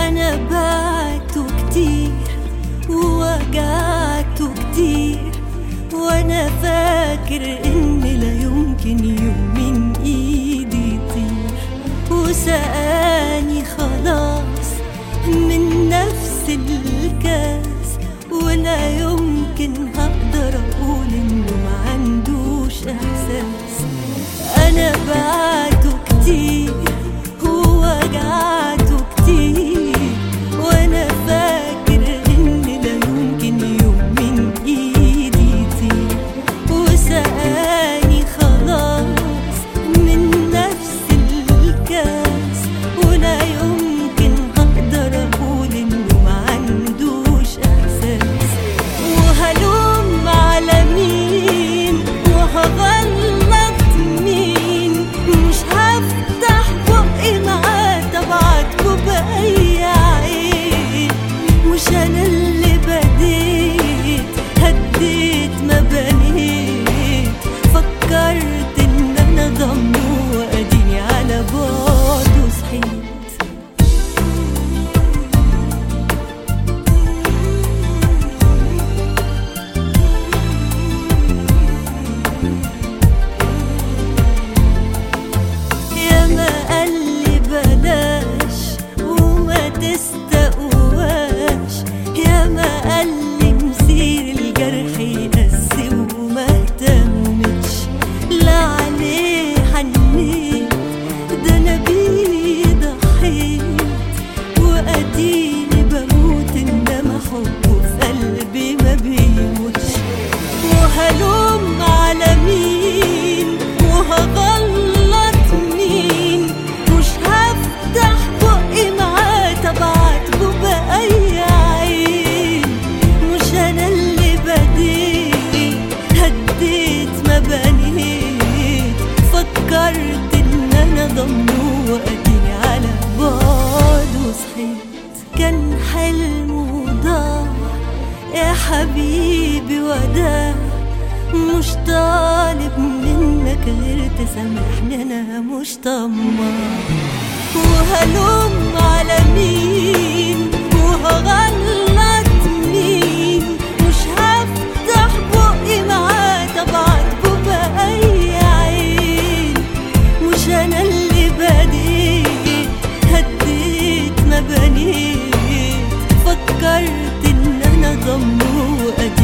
أنا بعته كتير ووجعته كتير وأنا فاكر إن لا يمكن يوم من إيدي يطير وسقاني خلاص من نفس الكاس ولا يمكن هقدر أقول إنه ما عندوش إحساس أنا بعته كتير ووجعته كتير وأنا فاكر إن لا يمكن يوم من إيدي يطير وسقاني خلاص من نفس الكاس ولا يمكن هقدر أقول إنه ما عندوش إحساس وهلوم على مين وهغلط مين مش هفتح بقي معاه تبعتكوا بأي عين مش أنا اللي بديت هديت ما بنيت فكرت إن أنا ضمه وأديني على بعده صحيت يا ما قال لي بلاش وما تستقواش يا ما قال لي مسير الجرح يقسي وما اهتمتش لا عليه حنيت ده انا بيه ضحيت واديني بموت انما حبه في قلبي ما بيموتش وهلوم على مين وهغلط مين مش هفتح بقي معاه تبعتبه بأي عين مش أنا اللي بديت هديت ما بنيت فكرت إن أنا ضمه وأديني على بعده صحيت كان حلم وضاع يا حبيبي وداع مش طالب منك غير تسامحني انا مش طماع وهلوم على مين وهغلط مين مش هفتح بقي معاه تبعتبه بأي عين مش انا اللي بديت هديت ما بنيت فكرت ان انا ضمه وأديت